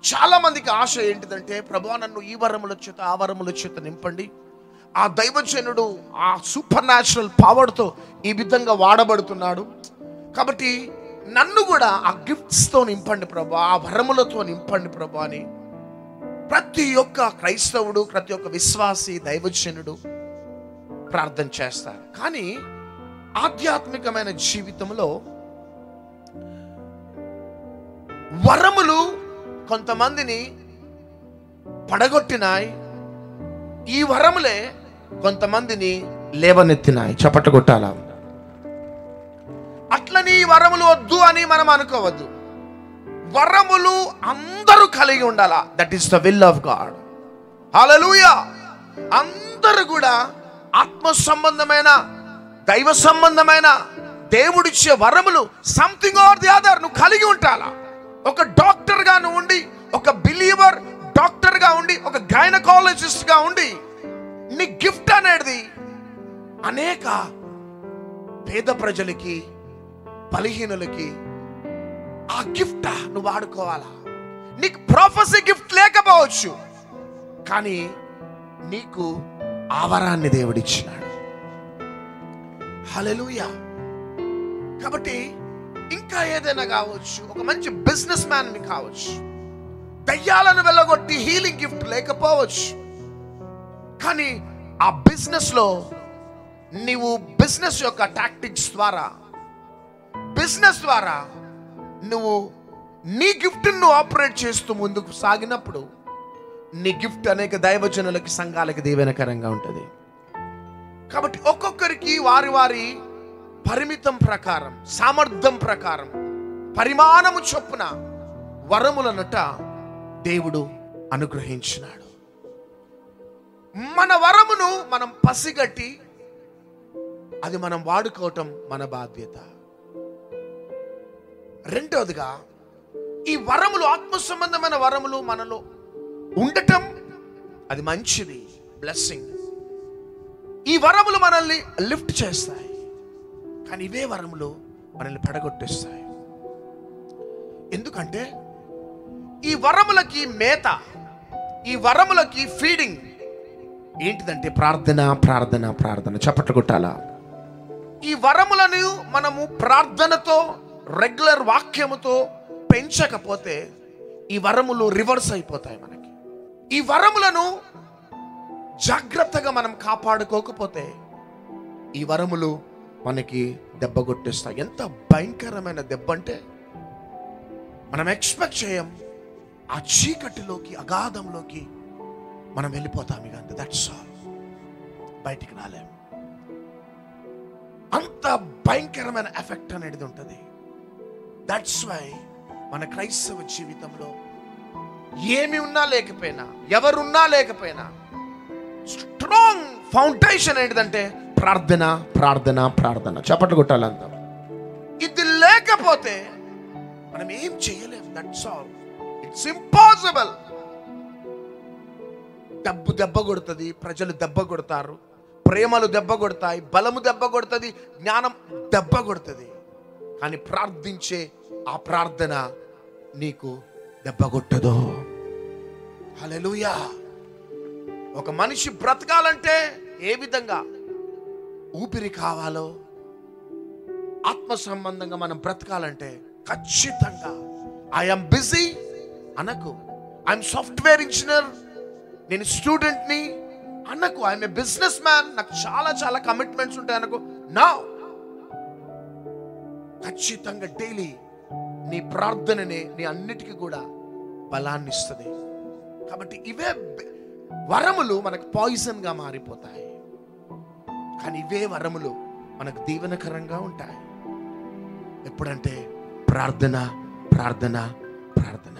చాలా మందికి ఆశ ఏంటిదంటే ప్రభా నన్ను ఈ వరముల చేత ఆ వరముల చేత నింపండి ఆ దైవజనుడు ఆ సూపర్ న్యాచురల్ పవర్తో ఈ విధంగా వాడబడుతున్నాడు కాబట్టి నన్ను కూడా ఆ గిఫ్ట్స్తో నింపండి ప్రభా ఆ వరములతో నింపండి ప్రభా అని ప్రతి ఒక్క క్రైస్తవుడు ప్రతి ఒక్క విశ్వాసి దైవజనుడు ప్రార్థన చేస్తారు కానీ ఆధ్యాత్మికమైన జీవితంలో వరములు కొంతమందిని పడగొట్టినాయి ఈ వరములే కొంతమందిని లేవనెత్తినాయి చప్పట కొట్టాల అట్లని ఈ వరములు వద్దు అని మనం అనుకోవద్దు వరములు అందరూ కలిగి ఉండాలా that is the will of God hallelujah అందరూ కూడా ఆత్మ సంబంధమైన దైవ సంబంధమైన దేవుడిచ్చే వరములు సంథింగ్ ఆర్ ది అదర్ నువ్వు కలిగి ఉంటాలా ఒక డాక్టర్ గా నువ్వు ఉండి ఒక బిలీవర్ డాక్టర్ గా ఉండి ఒక గైనకాలజిస్ట్ గా ఉండి నీ గిఫ్ట్ అనేది అనేక పేద ప్రజలకి బలహీనులకి ఆ గిఫ్ట్ నువ్వు వాడుకోవాలా నీకు ప్రొఫెసీ గిఫ్ట్ లేకపోవచ్చు కానీ నీకు ఆవరాన్ని దేవుడిచ్చినాడు హల్లెలూయా కాబట్టి ఇంకా ఏదైనా కావచ్చు ఒక మంచి బిజినెస్ మ్యాన్ కావచ్చు దయ్యాలను వెళ్ళగొట్టి హీలింగ్ గిఫ్ట్ లేకపోవచ్చు కానీ ఆ బిజినెస్ లో నీవు బిజినెస్ యొక్క టాక్టిక్స్ ద్వారా బిజినెస్ ద్వారా నువ్వు నీ గిఫ్ట్ నువ్వు ఆపరేట్ చేస్తూ ముందుకు సాగినప్పుడు నీ గిఫ్ట్ అనేక దైవజనులకి సంఘాలకి దీవెనకరంగా ఉంటుంది కాబట్టి ఒక్కొక్కరికి వారి వారి పరిమితం ప్రకారం సామర్థ్యం ప్రకారం పరిమాణము చొప్పున వరములనట దేవుడు అనుగ్రహించినాడు మన వరమును మనం పసిగట్టి అది మనం వాడుకోవటం మన బాధ్యత రెండవదిగా ఈ వరములు ఆత్మ సంబంధమైన వరములు మనలో ఉండటం అది మంచిది బ్లెస్సింగ్ ఈ వరములు మనల్ని లిఫ్ట్ చేస్తాయి కానీ ఇవే వరములు మనల్ని పడగొట్టేస్తాయి ఎందుకంటే ఈ వరములకి మేత ఈ వరములకి ఫీడింగ్ ఏంటిదంటే ప్రార్థన ప్రార్థన ప్రార్థన చప్పట్లు కొట్టాలా ఈ వరములను మనము ప్రార్థనతో రెగ్యులర్ వాక్యముతో పెంచకపోతే ఈ వరములు రివర్స్ అయిపోతాయి మనకి ఈ వరములను జాగ్రత్తగా మనం కాపాడుకోకపోతే ఈ వరములు మనకి దెబ్బ కొట్టేస్తాయి ఎంత భయంకరమైన దెబ్బ అంటే మనం ఎక్స్పెక్ట్ చేయం ఆ చీకటిలోకి అగాధంలోకి మనం వెళ్ళిపోతాం ఇక అంతే దట్స్ ఆల్ బయటికి రాలేం అంత భయంకరమైన ఎఫెక్ట్ అనేది ఉంటుంది దట్స్ వై మన క్రైస్తవ జీవితంలో ఏమి ఉన్నా లేకపోయినా ఎవరున్నా లేకపోయినా స్ట్రాంగ్ ఫౌండేషన్ ఏంటిదంటే ప్రార్థన ప్రార్థన ప్రార్థన చప్పట్లు కొట్టాలంతా ఇది లేకపోతే మనం ఏం చేయలేం దట్స్ ఆల్ ఇట్స్ ఇంపాసిబుల్ డబ్బు దెబ్బ కొడుతుంది ప్రజలు దెబ్బ కొడతారు ప్రేమలు దెబ్బ కొడతాయి బలము దెబ్బ కొడుతుంది జ్ఞానం దెబ్బ కొడుతుంది కానీ ప్రార్థించే ఆ ప్రార్థన నీకు దెబ్బ కొట్టదు హల్లెలూయా ఒక మనిషి బ్రతకాలంటే ఏ విధంగా ఊపిరి కావాలో ఆత్మ సంబంధంగా మనం బ్రతకాలంటే ఖచ్చితంగా ఐఎమ్ బిజీ అనకు ఐఎమ్ సాఫ్ట్వేర్ ఇంజనీర్ నేను స్టూడెంట్ని అనకు ఐఎమ్ ఏ బిజినెస్ మ్యాన్ నాకు చాలా చాలా కమిట్మెంట్స్ ఉంటాయి అనకు నా ఖచ్చితంగా డైలీ నీ ప్రార్థననే నీ అన్నిటికీ కూడా బలాన్ని ఇస్తుంది కాబట్టి ఇవే బె- వరములు మనకు పాయిజన్ గా మారిపోతాయి కానీ ఇవే వరములు మనకు దీవెనకరంగా ఉంటాయి ఎప్పుడంటే ప్రార్థన ప్రార్థన ప్రార్థన